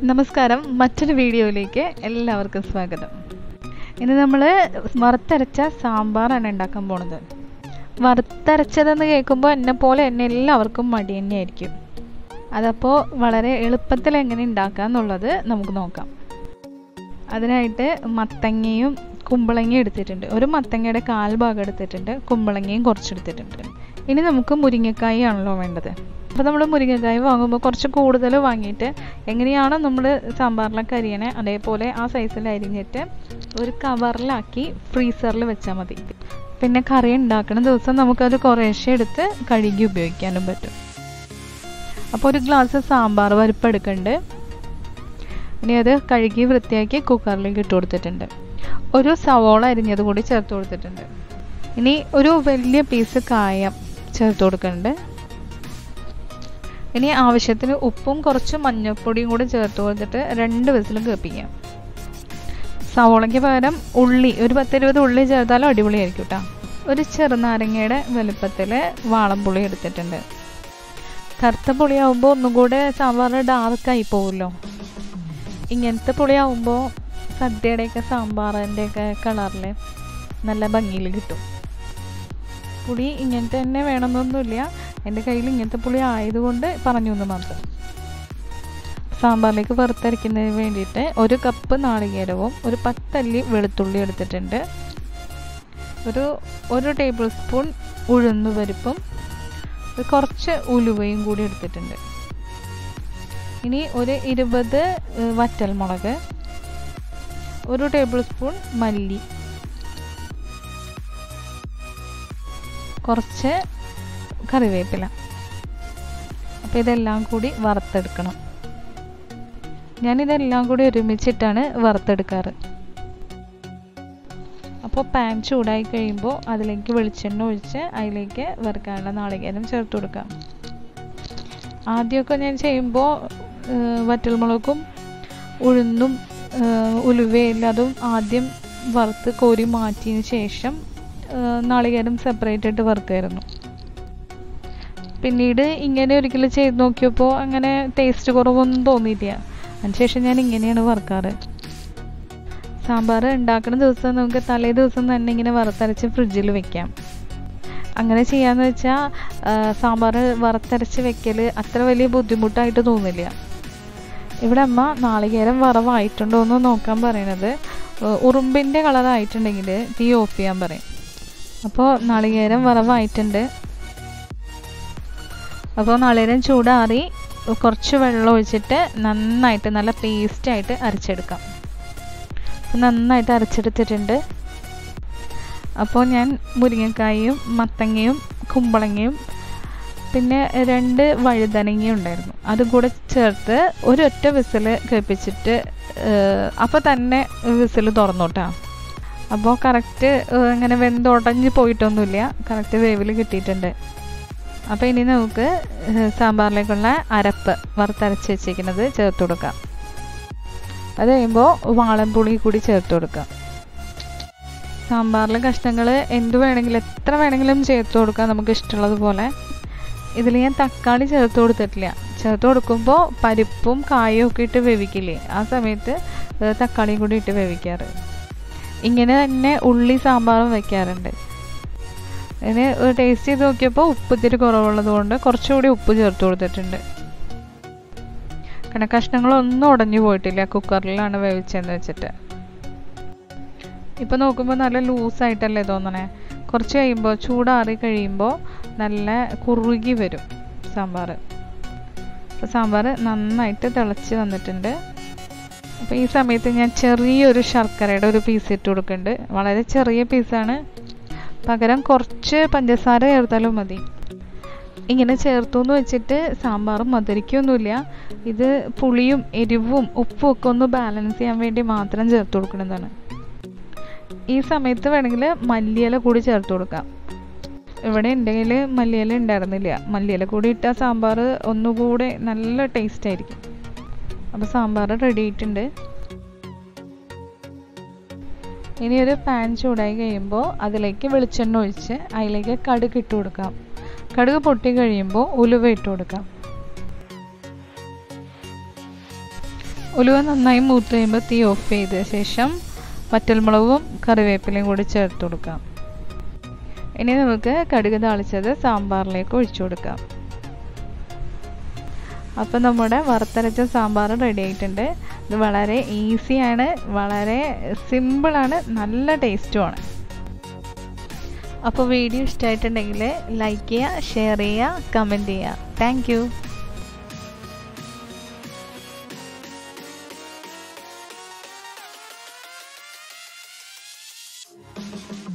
നമസ്കാരം മറ്റൊരു വീഡിയോയിലേക്ക് എല്ലാവർക്കും സ്വാഗതം ഇന്ന് നമ്മൾ വറുത്തരച്ച സാമ്പാറാണ് ഉണ്ടാക്കാൻ പോണത് വറുത്തരച്ചതെന്ന് കേൾക്കുമ്പോൾ എന്നെ പോലെ എന്നെ എല്ലാവർക്കും മടി തന്നെയായിരിക്കും അതപ്പോൾ വളരെ എളുപ്പത്തിൽ എങ്ങനെ ഉണ്ടാക്കാം എന്നുള്ളത് നമുക്ക് നോക്കാം അതിനായിട്ട് മത്തങ്ങയും കുമ്പളങ്ങയും എടുത്തിട്ടുണ്ട് ഒരു മത്തങ്ങയുടെ കാൽ ഭാഗം എടുത്തിട്ടുണ്ട് കുമ്പളങ്ങയും കുറച്ചെടുത്തിട്ടുണ്ട് ഇനി നമുക്ക് മുരിങ്ങക്കായ ആണല്ലോ വേണ്ടത് അപ്പോൾ നമ്മൾ മുരിങ്ങക്കായ വാങ്ങുമ്പോൾ കുറച്ച് കൂടുതൽ വാങ്ങിയിട്ട് എങ്ങനെയാണോ നമ്മൾ സാമ്പാറിലൊക്കെ അരിയണേ അതേപോലെ ആ സൈസിൽ അരിഞ്ഞിട്ട് ഒരു കവറിലാക്കി ഫ്രീസറിൽ വെച്ചാൽ മതി പിന്നെ കറി ഉണ്ടാക്കുന്ന ദിവസം നമുക്കത് കുറേശ്ശെ എടുത്ത് കഴുകി ഉപയോഗിക്കാനും പറ്റും അപ്പോൾ ഒരു ഗ്ലാസ് സാമ്പാർ പരിപ്പ് എടുക്കുന്നുണ്ട് ഇനി അത് കഴുകി വൃത്തിയാക്കി കുക്കറിലേക്ക് ഇട്ട് കൊടുത്തിട്ടുണ്ട് ഒരു സവോള അരിഞ്ഞത് കൂടി ചേർത്ത് കൊടുത്തിട്ടുണ്ട് ഇനി ഒരു വലിയ പീസ് കായം ചേർത്ത് കൊടുക്കുന്നുണ്ട് ഇനി ആവശ്യത്തിന് ഉപ്പും കുറച്ച് മഞ്ഞൾപ്പൊടിയും കൂടി ചേർത്ത് കൊടുത്തിട്ട് രണ്ട് വിസിലും കേൾപ്പിക്കാം സവോളയ്ക്ക് പകരം ഉള്ളി ഒരു പത്തിരുപത് ഉള്ളി ചേർത്താലും അടിപൊളിയായിരിക്കും കേട്ടോ ഒരു ചെറുനാരങ്ങയുടെ വലുപ്പത്തിൽ വാളംപുളി എടുത്തിട്ടുണ്ട് കറുത്ത പുളിയാവുമ്പോൾ ഒന്നും കൂടെ സാമ്പാർ ഡാർക്കായി പോകുമല്ലോ ഇങ്ങനത്തെ പുളിയാവുമ്പോൾ സദ്യയുടെയൊക്കെ സാമ്പാറിൻ്റെയൊക്കെ കളറിൽ നല്ല ഭംഗിയിൽ കിട്ടും പുളി ഇങ്ങനത്തെ തന്നെ വേണമെന്നൊന്നുമില്ല എൻ്റെ കയ്യിൽ ഇങ്ങനത്തെ പുളി ആയതുകൊണ്ട് പറഞ്ഞു എന്ന് മാത്രം സാമ്പാറിലേക്ക് വറുത്തരയ്ക്കുന്നതിന് വേണ്ടിയിട്ട് ഒരു കപ്പ് നാളികേരവും ഒരു പത്തല്ലി വെളുത്തുള്ളി എടുത്തിട്ടുണ്ട് ഒരു ഒരു ടേബിൾ സ്പൂൺ ഉഴുന്നുപരിപ്പും കുറച്ച് ഉലുവയും കൂടി എടുത്തിട്ടുണ്ട് ഇനി ഒരു ഇരുപത് വറ്റൽമുളക് ഒരു ടേബിൾ സ്പൂൺ മല്ലി കുറച്ച് കറിവേപ്പില അപ്പോൾ ഇതെല്ലാം കൂടി വറുത്തെടുക്കണം ഞാനിതെല്ലാം കൂടി ഒരുമിച്ചിട്ടാണ് വറുത്തെടുക്കാറ് അപ്പോൾ പാൻ ചൂടായി കഴിയുമ്പോൾ അതിലേക്ക് വെളിച്ചെണ്ണ ഒഴിച്ച് അതിലേക്ക് വറുക്കാനുള്ള നാളികേരം ചേർത്ത് കൊടുക്കാം ആദ്യമൊക്കെ ഞാൻ ചെയ്യുമ്പോൾ വറ്റൽമുളകും ഉഴുന്നും ഉലുവയില്ല അതും ആദ്യം വറുത്ത് കോരി മാറ്റിയതിന് ശേഷം നാളികേരം സെപ്പറേറ്റ് ആയിട്ട് വറുക്കായിരുന്നു പിന്നീട് ഇങ്ങനെ ഒരിക്കലും ചെയ്ത് നോക്കിയപ്പോൾ അങ്ങനെ ടേസ്റ്റ് കുറവൊന്നും തോന്നിയില്ല അതിനുശേഷം ഞാൻ ഇങ്ങനെയാണ് വറുക്കാറ് സാമ്പാർ ഉണ്ടാക്കുന്ന ദിവസം നമുക്ക് തലേ ദിവസം തന്നെ ഇങ്ങനെ വറുത്തരച്ച് ഫ്രിഡ്ജിൽ വെക്കാം അങ്ങനെ ചെയ്യാന്ന് വെച്ചാൽ സാമ്പാർ വറുത്തരച്ച് വെക്കൽ അത്ര വലിയ ബുദ്ധിമുട്ടായിട്ട് തോന്നില്ല ഇവിടെ അമ്മ നാളികേരം വറവായിട്ടുണ്ടോ എന്ന് നോക്കാൻ പറയണത് ഉറുമ്പിൻ്റെ കളറായിട്ടുണ്ടെങ്കിൽ തീ ഓഫ് ചെയ്യാൻ പറയും അപ്പോൾ നാളികേരം വറവായിട്ടുണ്ട് അപ്പോൾ നാളികേരം ചൂടാറി കുറച്ച് വെള്ളം ഒഴിച്ചിട്ട് നന്നായിട്ട് നല്ല പേസ്റ്റായിട്ട് അരച്ചെടുക്കാം നന്നായിട്ട് അരച്ചെടുത്തിട്ടുണ്ട് അപ്പോൾ ഞാൻ മുരിങ്ങക്കായും മത്തങ്ങയും കുമ്പളങ്ങയും പിന്നെ രണ്ട് വഴുതനങ്ങയും ഉണ്ടായിരുന്നു അതും കൂടെ ചേർത്ത് ഒരൊറ്റ വിസിൽ കേൾപ്പിച്ചിട്ട് അപ്പോൾ തന്നെ വിസിൽ തുറന്നോട്ടാ അപ്പോൾ കറക്റ്റ് ഇങ്ങനെ വെന്തുടഞ്ഞ് പോയിട്ടൊന്നുമില്ല കറക്റ്റ് വേവിൽ കിട്ടിയിട്ടുണ്ട് അപ്പോൾ ഇനി നമുക്ക് സാമ്പാറിലേക്കുള്ള അരപ്പ് വറുത്തരച്ച് വെച്ചിരിക്കുന്നത് ചേർത്ത് കൊടുക്കാം അത് കഴിയുമ്പോൾ വാളൻപുളി കൂടി ചേർത്ത് കൊടുക്കാം സാമ്പാറിലെ കഷ്ണങ്ങൾ എന്ത് വേണമെങ്കിലും എത്ര വേണമെങ്കിലും ചേർത്ത് കൊടുക്കാം നമുക്ക് ഇഷ്ടമുള്ളതുപോലെ ഇതിൽ ഞാൻ തക്കാളി ചേർത്ത് കൊടുത്തിട്ടില്ല ചേർത്ത് കൊടുക്കുമ്പോൾ പരിപ്പും കായും ഒക്കെ ഇട്ട് വേവിക്കില്ലേ ആ സമയത്ത് തക്കാളിയും കൂടി ഇട്ട് വേവിക്കാറ് ഇങ്ങനെ തന്നെ ഉള്ളി സാമ്പാറും വെക്കാറുണ്ട് ഇതിന് ടേസ്റ്റ് ചെയ്ത് നോക്കിയപ്പോൾ ഉപ്പ് ഇത്തിരി കുറവുള്ളത് കൊണ്ട് കുറച്ചുകൂടി ഉപ്പ് ചേർത്ത് കൊടുത്തിട്ടുണ്ട് കാരണം കഷ്ണങ്ങളൊന്നും ഉടഞ്ഞു പോയിട്ടില്ല കുക്കറിലാണ് വേവിച്ചതെന്ന് വെച്ചിട്ട് ഇപ്പം നോക്കുമ്പോൾ നല്ല ലൂസായിട്ടല്ലേ തോന്നണേ കുറച്ച് കഴിയുമ്പോൾ ചൂടാറി കഴിയുമ്പോൾ നല്ല കുറുകി വരും സാമ്പാർ അപ്പോൾ സാമ്പാർ നന്നായിട്ട് തിളച്ച് വന്നിട്ടുണ്ട് അപ്പോൾ ഈ സമയത്ത് ഞാൻ ചെറിയൊരു ശർക്കരയുടെ ഒരു പീസ് ഇട്ട് കൊടുക്കുന്നുണ്ട് വളരെ ചെറിയ പീസാണ് പകരം കുറച്ച് പഞ്ചസാര ചേർത്താലും മതി ഇങ്ങനെ ചേർത്തു എന്ന് വെച്ചിട്ട് സാമ്പാർ മധുരിക്കൊന്നുമില്ല ഇത് പുളിയും എരിവും ഉപ്പും ഒക്കെ ഒന്ന് ബാലൻസ് ചെയ്യാൻ വേണ്ടി മാത്രം ചേർത്ത് കൊടുക്കുന്നതാണ് ഈ സമയത്ത് വേണമെങ്കിൽ മല്ലിയില കൂടി ചേർത്ത് കൊടുക്കാം ഇവിടെ എൻ്റെ കയ്യിൽ മല്ലിയില ഉണ്ടായിരുന്നില്ല മല്ലിയില കൂടി ഇട്ടാൽ സാമ്പാർ ഒന്നുകൂടെ നല്ല ടേസ്റ്റ് ആയിരിക്കും അപ്പോൾ സാമ്പാർ റെഡി ആയിട്ടുണ്ട് ഇനി ഒരു പാൻ ചൂടായി കഴിയുമ്പോൾ അതിലേക്ക് വെളിച്ചെണ്ണ ഒഴിച്ച് അതിലേക്ക് കടുക് ഇട്ട് കൊടുക്കാം കടുക് പൊട്ടി കഴിയുമ്പോൾ ഉലുവ ഇട്ട് കൊടുക്കാം ഉലുവ നന്നായി മൂത്ത് കഴിയുമ്പോൾ തീ ഓഫ് ചെയ്ത ശേഷം വറ്റൽമുളകും കറിവേപ്പിലയും കൂടി ചേർത്ത് കൊടുക്കാം ഇനി നമുക്ക് കടുക് താളിച്ചത് സാമ്പാറിലേക്ക് ഒഴിച്ചു കൊടുക്കാം അപ്പോൾ നമ്മുടെ വറുത്തരച്ച സാമ്പാർ റെഡി ആയിട്ടുണ്ട് ഇത് വളരെ ഈസിയാണ് വളരെ സിമ്പിളാണ് നല്ല ടേസ്റ്റുമാണ് അപ്പോൾ വീഡിയോ ഇഷ്ടമായിട്ടുണ്ടെങ്കിൽ ലൈക്ക് ചെയ്യുക ഷെയർ ചെയ്യുക കമൻറ്റ് ചെയ്യുക താങ്ക് യു